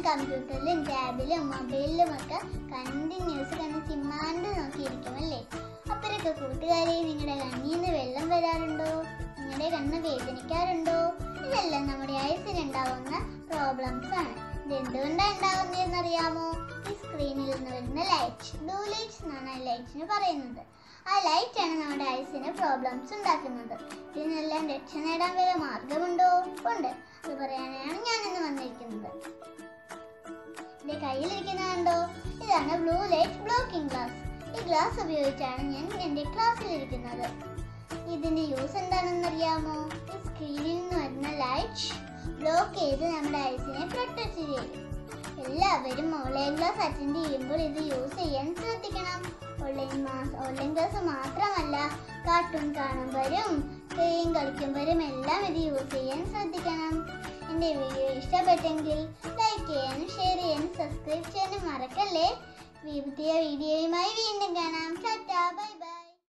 കമ്പ്യൂട്ടറിലും ടാബിലും മൊബൈലിലും ഒക്കെ കണ്ടിന്യൂസ് കണ്ട് ചിമ്മാണ്ട് നോക്കിയിരിക്കും അല്ലേ അപ്പോഴൊക്കെ കൂട്ടുകാരെ നിങ്ങളുടെ കണ്ണിൽ നിന്ന് വെള്ളം വരാറുണ്ടോ നിങ്ങളുടെ കണ്ണ് വേദനിക്കാറുണ്ടോ ഇതെല്ലാം നമ്മുടെ ഐസിനുണ്ടാവുന്ന പ്രോബ്ലംസ് ആണ് ഇത് എന്തുകൊണ്ടാണ് ഉണ്ടാകുന്നതെന്ന് അറിയാമോ ഈ സ്ക്രീനിൽ നിന്ന് വരുന്ന ലൈറ്റ് ബ്ലൂ ലൈറ്റ്സ് എന്നാണ് ലൈറ്റിന് പറയുന്നത് ആ ലൈറ്റ് ആണ് നമ്മുടെ ഐസിന് പ്രോബ്ലംസ് ഉണ്ടാക്കുന്നത് ഇതിനെല്ലാം രക്ഷ നേടാൻ വല്ല മാർഗമുണ്ടോ ഉണ്ട് അത് പറയാനാണ് ഞാൻ ഇന്ന് വന്നിരിക്കുന്നത് എന്റെ കയ്യിലിരിക്കുന്ന കണ്ടോ ഇതാണ് ബ്ലൂ ലൈറ്റ് ബ്ലോക്കിംഗ് ഗ്ലാസ് ഈ ഗ്ലാസ് ഉപയോഗിച്ചാണ് ഞാൻ എന്റെ ക്ലാസ്സിലിരിക്കുന്നത് ഇതിന്റെ യൂസ് എന്താണെന്ന് അറിയാമോ ഈ സ്ക്രീനിൽ നിന്ന് വരുന്ന ലൈറ്റ് ബ്ലോക്ക് ചെയ്ത് നമ്മുടെ ഐസിനെ പ്രൊട്ടക്ട് ചെയ്യും എല്ലാവരും ഓൺലൈൻ ക്ലാസ് അറ്റൻഡ് ചെയ്യുമ്പോൾ ഇത് യൂസ് ചെയ്യാൻ ശ്രദ്ധിക്കണം ഓൺലൈൻ മാസ് ഓൺലൈൻ ക്ലാസ് മാത്രമല്ല കാർട്ടൂൺ കാണുമ്പോഴും ഗെയിം കളിക്കുമ്പോഴും എല്ലാം ഇത് യൂസ് ചെയ്യാൻ ശ്രദ്ധിക്കണം എൻ്റെ വീഡിയോ ഇഷ്ടപ്പെട്ടെങ്കിൽ ലൈക്ക് ചെയ്യാനും ഷെയർ ചെയ്യാനും സബ്സ്ക്രൈബ് ചെയ്യാനും മറക്കല്ലേ പുതിയ വീഡിയോയുമായി വീണ്ടും കാണാം ടാറ്റാ ബൈ ബൈ